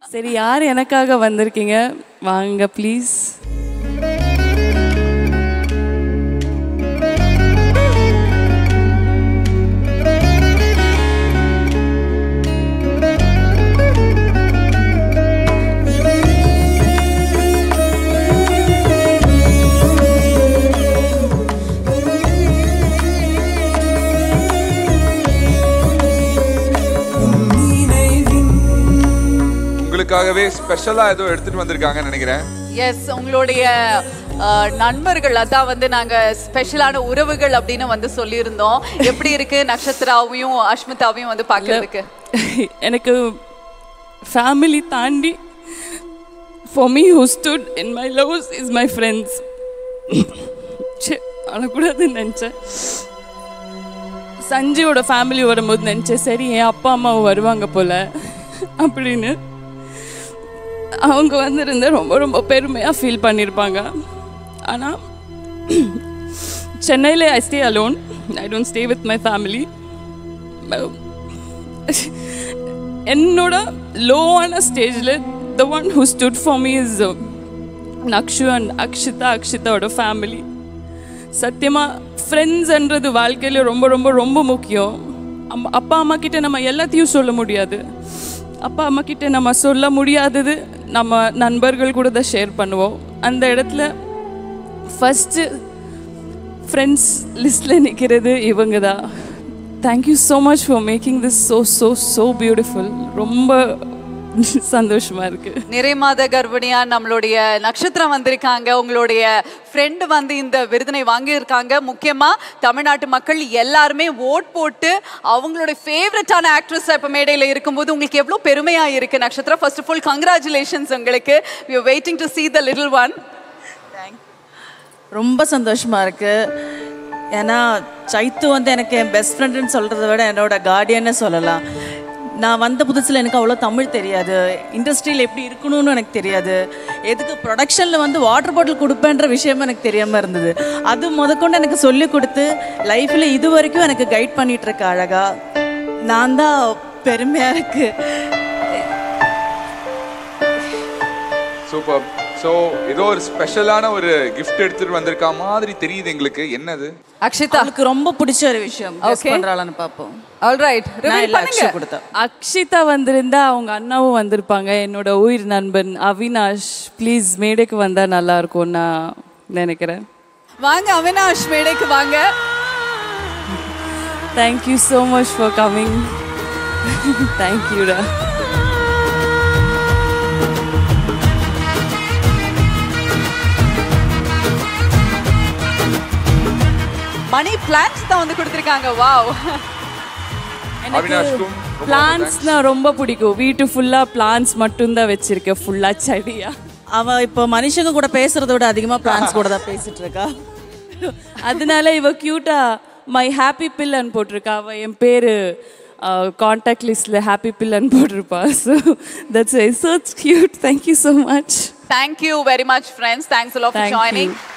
சரி யார் எனக்காக வந்திருக்கீங்க வாங்க ப்ளீஸ் உங்களுக்காகவே ஸ்பெஷலா ஏதோ எடுத்துட்டு வந்திருக்காங்கன்னு நினைக்கிறேன் எஸ் உங்களுடைய அஹ், நண்பர்கள் அதான் வந்து நாங்க ஸ்பெஷலான உறவுகள் அப்படின்னு வந்து சொல்லியிருந்தோம் எப்படி இருக்கு நக்ஷத்ராவையும் அஷ்மிதாவையும் வந்து பார்க்கிறதுக்கு எனக்கு ஃபேமிலி தாண்டி for me who stood in my lives is my friends அழக்கூடாதுன்னு நினச்சேன் சஞ்சயோட ஃபேமிலி வரும்போது நினச்சேன் சரி என் அப்பா அம்மாவும் வருவாங்க போல அப்படின்னு அவங்க வந்திருந்தா ரொம்ப ரொம்ப பெருமையாக ஃபீல் பண்ணியிருப்பாங்க ஆனால் சென்னையில் I stay alone I don't stay with my family என்னோட லோவான ஸ்டேஜில் the one who stood for me is Nakshu and Akshita அக்ஷிதாவோட ஃபேமிலி சத்தியமாக ஃப்ரெண்ட்ஸ்ன்றது வாழ்க்கையில் ரொம்ப ரொம்ப ரொம்ப முக்கியம் அம்மா அப்பா அம்மா கிட்ட நம்ம எல்லாத்தையும் சொல்ல முடியாது அப்பா அம்மா கிட்ட நம்ம சொல்ல முடியாதது நம்ம நண்பர்கள் கூட தான் ஷேர் பண்ணுவோம் அந்த இடத்துல ஃபஸ்ட்டு ஃப்ரெண்ட்ஸ் லிஸ்ட்டில் நிற்கிறது இவங்க தான் thank you so much for making this so so so beautiful ரொம்ப சந்தோஷமாக இருக்குது நிறை மாத கர்ப்பிணியா நம்மளுடைய நட்சத்திரம் வந்திருக்காங்க உங்களுடைய ஃப்ரெண்டு வந்து இந்த விருதினை வாங்கியிருக்காங்க முக்கியமா தமிழ்நாட்டு மக்கள் எல்லாருமே ஓட் போட்டு அவங்களுடைய ஃபேவரட்டான ஆக்ட்ரஸ் இப்போ மேடையில் இருக்கும்போது உங்களுக்கு எவ்வளோ பெருமையா இருக்கு நட்சத்திரம் ஃபர்ஸ்ட் ஆஃப் ஆல் கங்க்ராச்சுலேஷன்ஸ் உங்களுக்கு we waiting to see the little one ரொம்ப சந்தோஷமா இருக்கு ஏன்னா சைத்து வந்து எனக்கு என் பெஸ்ட் ஃப்ரெண்டுன்னு சொல்கிறத விட என்னோட கார்டியன்னு சொல்லலாம் நான் வந்த புதுசில் எனக்கு அவ்வளோ தமிழ் தெரியாது இண்டஸ்ட்ரியில் எப்படி இருக்கணும்னு எனக்கு தெரியாது எதுக்கு ப்ரொடக்ஷனில் வந்து வாட்டர் பாட்டில் கொடுப்பேன்ற விஷயமும் எனக்கு தெரியாமல் இருந்தது அது முதற்கொண்டு எனக்கு சொல்லி கொடுத்து லைஃப்பில் இது வரைக்கும் எனக்கு கைட் பண்ணிட்டு இருக்க அழகா நான் தான் பெருமையாக இருக்கு சூப்பர் ஸோ ஏதோ ஒரு ஸ்பெஷலான ஒரு கிஃப்ட் எடுத்துட்டு வந்திருக்க மாதிரி தெரியுது எங்களுக்கு என்னது அக்ஷிதா அவளுக்கு ரொம்ப பிடிச்ச ஒரு விஷயம் guess Okay. பண்றாளான்னு பார்ப்போம் ஆல்ரைட் நான் இல்லை அக்ஷய் கொடுத்தேன் அக்ஷிதா வந்திருந்தா அவங்க அண்ணாவும் வந்திருப்பாங்க என்னோட உயிர் நண்பன் அவினாஷ் ப்ளீஸ் மேடைக்கு வந்தால் நல்லா இருக்கும்னு நான் நினைக்கிறேன் வாங்க அவினாஷ் மேடைக்கு வாங்க thank you so much for coming தேங்க்யூடா மணி பிளான்ஸ் தான் வந்து கொடுத்துருக்காங்க வாவ் அவினாஷ்க்கும் ரொம்ப பிளான்ஸ்னா ரொம்ப பிடிக்கும் வீட்டு ஃபுல்லாக பிளான்ஸ் மட்டும்தான் வச்சிருக்கேன் ஃபுல்லாக செடியா அவ இப்போ மனுஷங்க கூட பேசுறத விட அதிகமா பிளான்ஸ் கூட தான் பேசிட்டு இருக்கா அதனால இவ கியூட்டா மை ஹாப்பி பில்லன் போட்டிருக்கா அவ என் பேரு காண்டாக்ட் லிஸ்ட்ல ஹாப்பி பில்லன் போட்டிருப்பா so that's so cute thank you so much Thank you very much, friends. Thanks a lot for Thank joining. you.